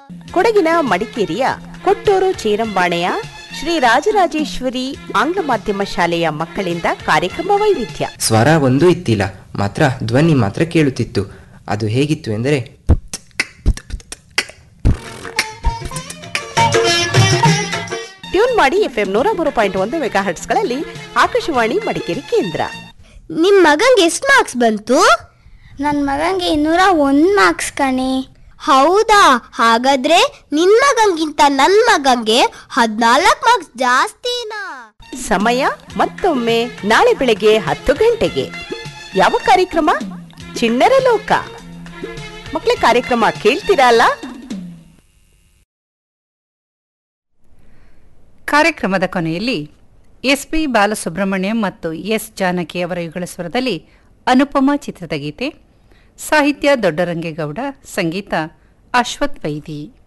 ಕೊಡಗಿನ ಮಡಿಕೇರಿಯ ಕೊಟ್ಟೂರು ಚೇರಂಬಾಣೆಯ ಶ್ರೀ ರಾಜರಾಜೇಶ್ವರಿ ಆಂಗ್ಲ ಮಾಧ್ಯಮ ಶಾಲೆಯ ಮಕ್ಕಳಿಂದ ಕಾರ್ಯಕ್ರಮ ವೈವಿಧ್ಯ ಸ್ವರ ಒಂದೂ ಇತ್ತಿಲ್ಲ ಮಾತ್ರ ಧ್ವನಿ ಮಾತ್ರ ಕೇಳುತ್ತಿತ್ತು ಅದು ಹೇಗಿತ್ತು ಎಂದರೆ ಟ್ಯೂನ್ ಮಾಡಿ ಎಫ್ಎಂ ನೂರ ಮೂರು ಪಾಯಿಂಟ್ ಒಂದು ಮೆಗಾ ಹರ್ಟ್ಸ್ಗಳಲ್ಲಿ ಆಕಾಶವಾಣಿ ಮಡಿಕೇರಿ ಕೇಂದ್ರ ನಿಮ್ ಮಗಂಗೆ ಎಷ್ಟು ಮಾರ್ಕ್ಸ್ ಬಂತು ನನ್ನ ಮಗಂಗೆ ಇನ್ನೂರ ಒಂದು ಮಾರ್ಕ್ಸ್ ಕಣೆ ಹೌದಾ ಹಾಗಾದ್ರೆ ನಿನ್ ಮಗಂಗಿಂತ ನನ್ ಮಗಂಗೆ ಹದ್ನಾಲ್ಕು ಮಾರ್ಕ್ಸ್ ಜಾಸ್ತಿನಾ ಸಮಯ ಮತ್ತೊಮ್ಮೆ ನಾಳೆ ಬೆಳಗ್ಗೆ ಹತ್ತು ಗಂಟೆಗೆ ಯಾವ ಕಾರ್ಯಕ್ರಮ ಚಿಣ್ಣರ ಲೋಕ ಮಕ್ಕಳ ಕಾರ್ಯಕ್ರಮ ಕೇಳ್ತೀರಲ್ಲ ಕಾರ್ಯಕ್ರಮದ ಕೊನೆಯಲ್ಲಿ ಎಸ್ ಪಿ ಬಾಲಸುಬ್ರಹ್ಮಣ್ಯಂ ಮತ್ತು ಎಸ್ ಜಾನಕಿ ಅವರ ಯುಗಳ ಸ್ವರದಲ್ಲಿ ಅನುಪಮ ಚಿತ್ರದ ಗೀತೆ ಸಾಹಿತ್ಯ ದೊಡ್ಡರಂಗೇಗೌಡ ಸಂಗೀತ ಅಶ್ವಥ್ ವೈದಿ